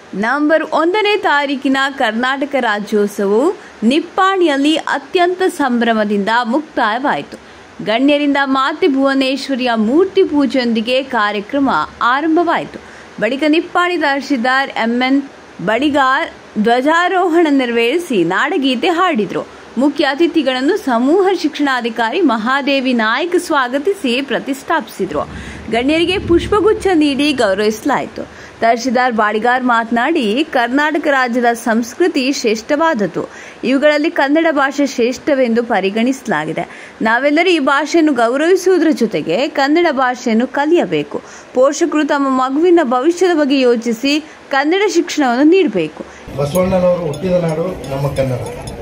November ಒಂದನೇ ತಾರೀಕಿನ ಕರ್ನಾಟಕ ರಾಜ್ಯೋತ್ಸವವು ನಿಪ್ಪಾಣಿಯಲ್ಲಿ ಅತ್ಯಂತ ಸಂಭ್ರಮದಿಂದ ಮುಕ್ತಾಯವಾಯಿತು ಗಣ್ಯರಿಂದ ಮಾತೆ ಭುವನೇಶ್ವರಿಯ ಮೂರ್ತಿ ಪೂಜೆಯೊಂದಿಗೆ ಕಾರ್ಯಕ್ರಮ ಆರಂಭವಾಯಿತು ಬಳಿಕ ನಿಪ್ಪಾಣಿ ತಹಶೀಲ್ದಾರ್ ಎಂಎನ್ ಬಡಿಗಾರ್ ಧ್ವಜಾರೋಹಣ ನೆರವೇರಿಸಿ ನಾಡಗೀತೆ ಹಾಡಿದರು ಮುಖ್ಯ ಅತಿಥಿಗಳನ್ನು ಸಮೂಹ ಶಿಕ್ಷಣಾಧಿಕಾರಿ ಮಹಾದೇವಿ ನಾಯ್ಕ್ ಸ್ವಾಗತಿಸಿ ಪ್ರತಿಷ್ಠಾಪಿಸಿದರು ಗಣ್ಯರಿಗೆ ಪುಷ್ಪಗುಚ್ಛ ನೀಡಿ ಗೌರವಿಸಲಾಯಿತು ತಹಶೀಲ್ದಾರ್ ಬಾಡಿಗಾರ್ ಮಾತನಾಡಿ ಕರ್ನಾಟಕ ರಾಜ್ಯದ ಸಂಸ್ಕೃತಿ ಶ್ರೇಷ್ಠವಾದದ್ದು ಇವುಗಳಲ್ಲಿ ಕನ್ನಡ ಭಾಷೆ ಶ್ರೇಷ್ಠವೆಂದು ಪರಿಗಣಿಸಲಾಗಿದೆ ನಾವೆಲ್ಲರೂ ಈ ಭಾಷೆಯನ್ನು ಗೌರವಿಸುವುದರ ಜೊತೆಗೆ ಕನ್ನಡ ಭಾಷೆಯನ್ನು ಕಲಿಯಬೇಕು ಪೋಷಕರು ತಮ್ಮ ಮಗುವಿನ ಭವಿಷ್ಯದ ಬಗ್ಗೆ ಯೋಚಿಸಿ ಕನ್ನಡ ಶಿಕ್ಷಣವನ್ನು ನೀಡಬೇಕು ಬಸವಣ್ಣನವರು ಹುಟ್ಟಿದ ನಾಡು ನಮ್ಮ ಕನ್ನಡ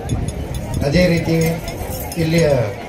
ಅದೇ ರೀತಿ ಇಲ್ಲಿಯ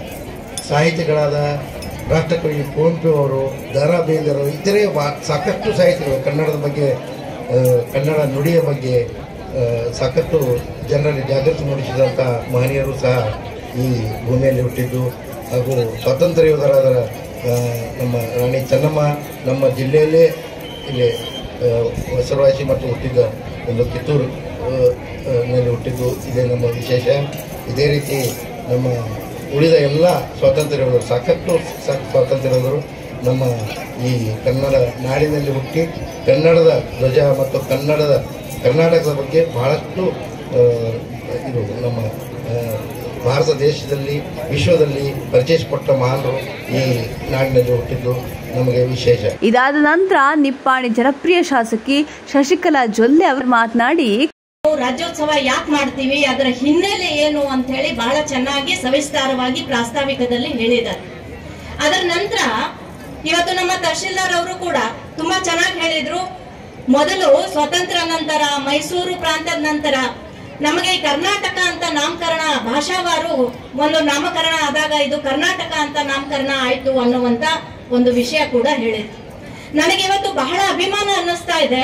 ಸಾಹಿತಿಗಳಾದ ರಾಷ್ಟ್ರಕವಿ ಕುವೆಂಪು ಅವರು ದ ರಾ ಬೇಂದ್ರೆ ಅವರು ಇತರೆ ವಾ ಸಾಕಷ್ಟು ಸಾಹಿತಿಗಳು ಕನ್ನಡದ ಬಗ್ಗೆ ಆ, ಕನ್ನಡ ನುಡಿಯ ಬಗ್ಗೆ ಆ, ಸಾಕಷ್ಟು ಜನರಲ್ಲಿ ಜಾಗೃತಿ ಮೂಡಿಸಿದಂಥ ಮಹನೀಯರು ಸಹ ಈ ಭೂಮಿಯಲ್ಲಿ ಹುಟ್ಟಿದ್ದು ಹಾಗೂ ಸ್ವಾತಂತ್ರ್ಯ ಯೋಧರಾದ ಆ, ನಮ್ಮ ರಾಣಿ ಚೆನ್ನಮ್ಮ ನಮ್ಮ ಜಿಲ್ಲೆಯಲ್ಲೇ ಇಲ್ಲಿ ಆ, ಹೆಸರುವಾಸಿ ಮತ್ತು ಹುಟ್ಟಿದ್ದ ಒಂದು ಕಿತ್ತೂರು ಆ, ಆ, ನಲ್ಲಿ ಹುಟ್ಟಿದ್ದು ಇದೇ ನಮ್ಮ ವಿಶೇಷ ಇದೇ ರೀತಿ ನಮ್ಮ ಉಳಿದ ಎಲ್ಲ ಸ್ವಾತಂತ್ರ್ಯಗಳು ಸಾಕಷ್ಟು ಸಾ- ಸ್ವಾತಂತ್ರ್ಯದರು ನಮ್ಮ ಈ ಕನ್ನಡ ನಾಡಿನಲ್ಲಿ ಹುಟ್ಟಿ ಕನ್ನಡದ ಧ್ವಜ ಮತ್ತು ಕನ್ನಡದ ಕರ್ನಾಟಕದ ಬಗ್ಗೆ ಬಹಳಷ್ಟು ಆ, ಇದು ನಮ್ಮ ಆ, ಭಾರತ ದೇಶದಲ್ಲಿ ವಿಶ್ವದಲ್ಲಿ ಪರಿಚಯಿಸಿಕೊಟ್ಟ ಮಹಾನರು ಈ ನಾಡಿನಲ್ಲಿ ಹುಟ್ಟಿದ್ದು ನಮಗೆ ವಿಶೇಷ ಇದಾದ ನಂತರ ನಿಪ್ಪಾಣಿ ಜನಪ್ರಿಯ ಶಾಸಕಿ ಶಶಿಕಲಾ ಜೊಲ್ಲೆ ಅವರು ಮಾತನಾಡಿ ನಾವು ರಾಜ್ಯೋತ್ಸವ ಯಾಕೆ ಮಾಡ್ತೀವಿ ಅದರ ಹಿನ್ನೆಲೆ ಏನು ಅಂತ ಹೇಳಿ ಬಹಳ ಚೆನ್ನಾಗಿ ಸವಿಸ್ತಾರವಾಗಿ ಪ್ರಾಸ್ತಾವಿಕದಲ್ಲಿ ಹೇಳಿದ್ದಾರೆ ಅದರ ನಂತರ ಇವತ್ತು ನಮ್ಮ ತಹಶೀಲ್ದಾರ್ ಅವರು ಕೂಡ ತುಂಬಾ ಚೆನ್ನಾಗಿ ಹೇಳಿದ್ರು ಮೊದಲು ಸ್ವತಂತ್ರ ನಂತರ ಮೈಸೂರು ಪ್ರಾಂತದ ನಂತರ ನಮಗೆ ಈ ಕರ್ನಾಟಕ ಅಂತ ನಾಮಕರಣ ಭಾಷಾವಾರು ಒಂದು ನಾಮಕರಣ ಆದಾಗ ಇದು ಕರ್ನಾಟಕ ಅಂತ ನಾಮಕರಣ ಆಯ್ತು ಅನ್ನುವಂತ ಒಂದು ವಿಷಯ ಕೂಡ ಹೇಳಿದ್ರು ನನಗೆ ಇವತ್ತು ಬಹಳ ಅಭಿಮಾನ ಅನ್ನಿಸ್ತಾ ಇದೆ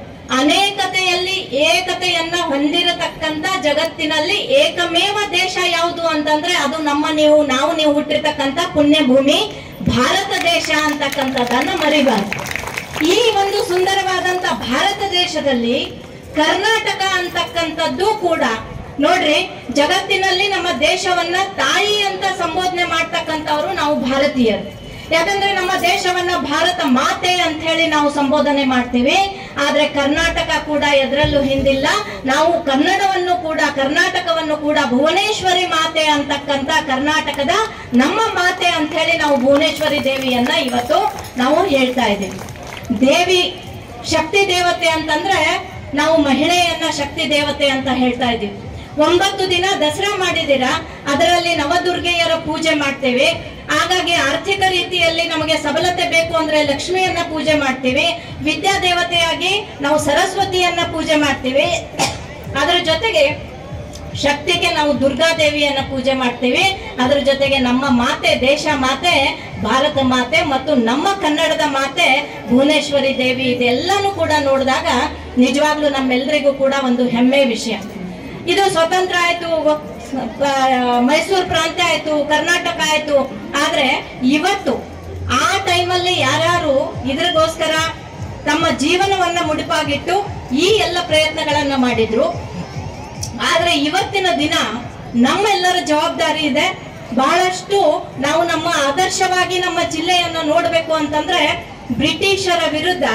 ಅನೇಕತೆಯಲ್ಲಿ ಏಕತೆಯನ್ನ ಹೊಂದಿರತಕ್ಕಂತ ಜಗತ್ತಿನಲ್ಲಿ ಏಕಮೇವ ದೇಶ ಯಾವುದು ಅಂತಂದ್ರೆ ಅದು ನಮ್ಮ ನೀವು ನಾವು ನೀವು ಹುಟ್ಟಿರ್ತಕ್ಕಂತ ಪುಣ್ಯ ಭೂಮಿ ಭಾರತ ದೇಶ ಅಂತಕ್ಕಂಥದ್ದನ್ನ ಮರಿಬಾರ್ದು ಈ ಒಂದು ಸುಂದರವಾದಂತ ಭಾರತ ದೇಶದಲ್ಲಿ ಕರ್ನಾಟಕ ಅಂತಕ್ಕಂಥದ್ದು ಕೂಡ ನೋಡ್ರಿ ಜಗತ್ತಿನಲ್ಲಿ ನಮ್ಮ ದೇಶವನ್ನ ತಾಯಿ ಅಂತ ಸಂಬೋಧನೆ ಮಾಡ್ತಕ್ಕಂಥವ್ರು ನಾವು ಭಾರತೀಯರು ಯಾಕಂದ್ರೆ ನಮ್ಮ ದೇಶವನ್ನ ಭಾರತ ಮಾತೆ ಅಂತ ಹೇಳಿ ನಾವು ಸಂಬೋಧನೆ ಮಾಡ್ತೀವಿ ಆದ್ರೆ ಕರ್ನಾಟಕ ಕೂಡ ಎದರಲ್ಲೂ ಹಿಂದಿಲ್ಲ ನಾವು ಕನ್ನಡವನ್ನು ಕೂಡ ಕರ್ನಾಟಕವನ್ನು ಕೂಡ ಭುವನೇಶ್ವರಿ ಮಾತೆ ಅಂತಕ್ಕಂತ ಕರ್ನಾಟಕದ ನಮ್ಮ ಮಾತೆ ಅಂತ ಹೇಳಿ ನಾವು ಭುವನೇಶ್ವರಿ ದೇವಿಯನ್ನ ಇವತ್ತು ನಾವು ಹೇಳ್ತಾ ಇದ್ದೀವಿ ದೇವಿ ಶಕ್ತಿ ದೇವತೆ ಅಂತಂದ್ರೆ ನಾವು ಮಹಿಳೆಯನ್ನ ಶಕ್ತಿ ದೇವತೆ ಅಂತ ಹೇಳ್ತಾ ಇದ್ದೀವಿ ಒಂಬತ್ತು ದಿನ ದಸರಾ ಮಾಡಿದ್ದೀರಾ ಅದರಲ್ಲಿ ನವದುರ್ಗೆಯರ ಪೂಜೆ ಮಾಡ್ತೇವೆ ಹಾಗಾಗಿ ಆರ್ಥಿಕ ರೀತಿಯಲ್ಲಿ ನಮಗೆ ಸಬಲತೆ ಬೇಕು ಅಂದ್ರೆ ಲಕ್ಷ್ಮಿಯನ್ನ ಪೂಜೆ ಮಾಡ್ತೀವಿ ವಿದ್ಯಾ ದೇವತೆಯಾಗಿ ನಾವು ಸರಸ್ವತಿಯನ್ನ ಪೂಜೆ ಮಾಡ್ತೀವಿ ಅದರ ಜೊತೆಗೆ ಶಕ್ತಿಗೆ ನಾವು ದುರ್ಗಾದೇವಿಯನ್ನ ಪೂಜೆ ಮಾಡ್ತೀವಿ ಅದ್ರ ಜೊತೆಗೆ ನಮ್ಮ ಮಾತೆ ದೇಶ ಮಾತೆ ಭಾರತ ಮಾತೆ ಮತ್ತು ನಮ್ಮ ಕನ್ನಡದ ಮಾತೆ ಭುವನೇಶ್ವರಿ ದೇವಿ ಇದೆಲ್ಲಾನು ಕೂಡ ನೋಡಿದಾಗ ನಿಜವಾಗ್ಲೂ ನಮ್ಮೆಲ್ಲರಿಗೂ ಕೂಡ ಒಂದು ಹೆಮ್ಮೆ ವಿಷಯ ಇದು ಸ್ವತಂತ್ರ ಆಯ್ತು ಆ, ಮೈಸೂರು ಪ್ರಾಂತ್ಯ ಆಯ್ತು ಕರ್ನಾಟಕ ಆಯ್ತು ಆದ್ರೆ ಇವತ್ತು ಆ ಟೈಮಲ್ಲಿ ಯಾರ್ಯಾರು ಇದ್ರಿಗೋಸ್ಕರ ತಮ್ಮ ಜೀವನವನ್ನ ಮುಡಿಪಾಗಿಟ್ಟು ಈ ಎಲ್ಲ ಪ್ರಯತ್ನಗಳನ್ನ ಮಾಡಿದ್ರು ಆದ್ರೆ ಇವತ್ತಿನ ದಿನ ನಮ್ಮೆಲ್ಲರ ಜವಾಬ್ದಾರಿ ಇದೆ ಬಹಳಷ್ಟು ನಾವು ನಮ್ಮ ಆದರ್ಶವಾಗಿ ನಮ್ಮ ಜಿಲ್ಲೆಯನ್ನ ನೋಡ್ಬೇಕು ಅಂತಂದ್ರೆ ಬ್ರಿಟಿಷರ ವಿರುದ್ಧ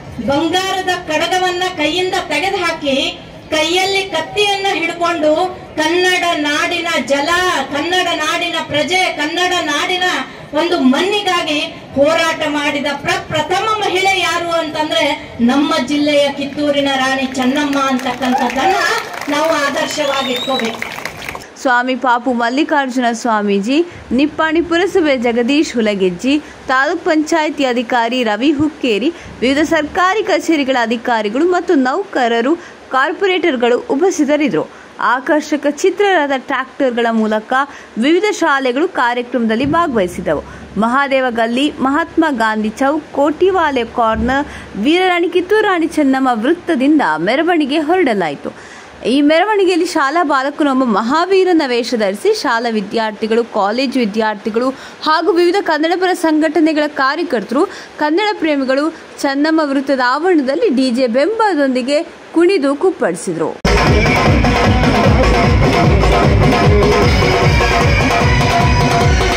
ಬಂಗಾರದ ಕಡಗವನ್ನ ಕೈಯಿಂದ ತೆಗೆದುಹಾಕಿ ಕೈಯಲ್ಲಿ ಕತ್ತಿಯನ್ನ ಹಿಡ್ಕೊಂಡು ಕನ್ನಡ ನಾಡಿನ ಜಲ ಕನ್ನಡ ನಾಡಿನ ಪ್ರಜೆ ಕನ್ನಡ ನಾಡಿನ ಒಂದು ಮಣ್ಣಿಗಾಗಿ ಹೋರಾಟ ಮಾಡಿದ ಪ್ರಪ್ರಥಮ ಮಹಿಳೆ ಯಾರು ಅಂತಂದ್ರೆ ನಮ್ಮ ಜಿಲ್ಲೆಯ ಕಿತ್ತೂರಿನ ರಾಣಿ ಚೆನ್ನಮ್ಮ ಅಂತಕ್ಕಂಥದ್ದನ್ನ ನಾವು ಆದರ್ಶವಾಗಿ ಇಟ್ಕೋಬೇಕು ಸ್ವಾಮಿ ಪಾಪು ಮಲ್ಲಿಕಾರ್ಜುನ ಸ್ವಾಮೀಜಿ ನಿಪ್ಪಾಣಿ ಪುರಸಭೆ ಜಗದೀಶ್ ಹುಲಗೆಜ್ಜಿ ತಾಲೂಕ್ ಪಂಚಾಯಿತಿ ಅಧಿಕಾರಿ ರವಿ ಹುಕ್ಕೇರಿ ವಿವಿಧ ಸರ್ಕಾರಿ ಕಚೇರಿಗಳ ಅಧಿಕಾರಿಗಳು ಮತ್ತು ನೌಕರರು ಕಾರ್ಪೊರೇಟರ್ಗಳು ಉಪಸ್ಥಿತರಿದ್ದರು ಆಕರ್ಷಕ ಚಿತ್ರರಥ ಟ್ರ್ಯಾಕ್ಟರ್ಗಳ ಮೂಲಕ ವಿವಿಧ ಶಾಲೆಗಳು ಕಾರ್ಯಕ್ರಮದಲ್ಲಿ ಭಾಗವಹಿಸಿದವು ಮಹಾದೇವ ಗಲ್ಲಿ ಮಹಾತ್ಮ ಗಾಂಧಿ ಚೌಕ್ ಕೋಟಿವಾಲೆ ಕಾರ್ನರ್ ವೀರರಾಣಿ ಕಿತ್ತೂರು ರಾಣಿ ಚೆನ್ನಮ್ಮ ವೃತ್ತದಿಂದ ಮೆರವಣಿಗೆ ಹೊರಡಲಾಯಿತು ಈ ಮೆರವಣಿಗೆಯಲ್ಲಿ ಶಾಲಾ ಬಾಲಕನೊಬ್ಬ ಮಹಾವೀರನ ವೇಷ ಧರಿಸಿ ಶಾಲಾ ವಿದ್ಯಾರ್ಥಿಗಳು ಕಾಲೇಜು ವಿದ್ಯಾರ್ಥಿಗಳು ಹಾಗೂ ವಿವಿಧ ಕನ್ನಡಪರ ಸಂಘಟನೆಗಳ ಕಾರ್ಯಕರ್ತರು ಕನ್ನಡ ಪ್ರೇಮಿಗಳು ಚನ್ನಮ್ಮ ವೃತ್ತದ ಆವರಣದಲ್ಲಿ ಡಿಜೆ ಬೆಂಬಲದೊಂದಿಗೆ ಕುಣಿದು ಕುಪ್ಪಳಿಸಿದರು ¡Vamos!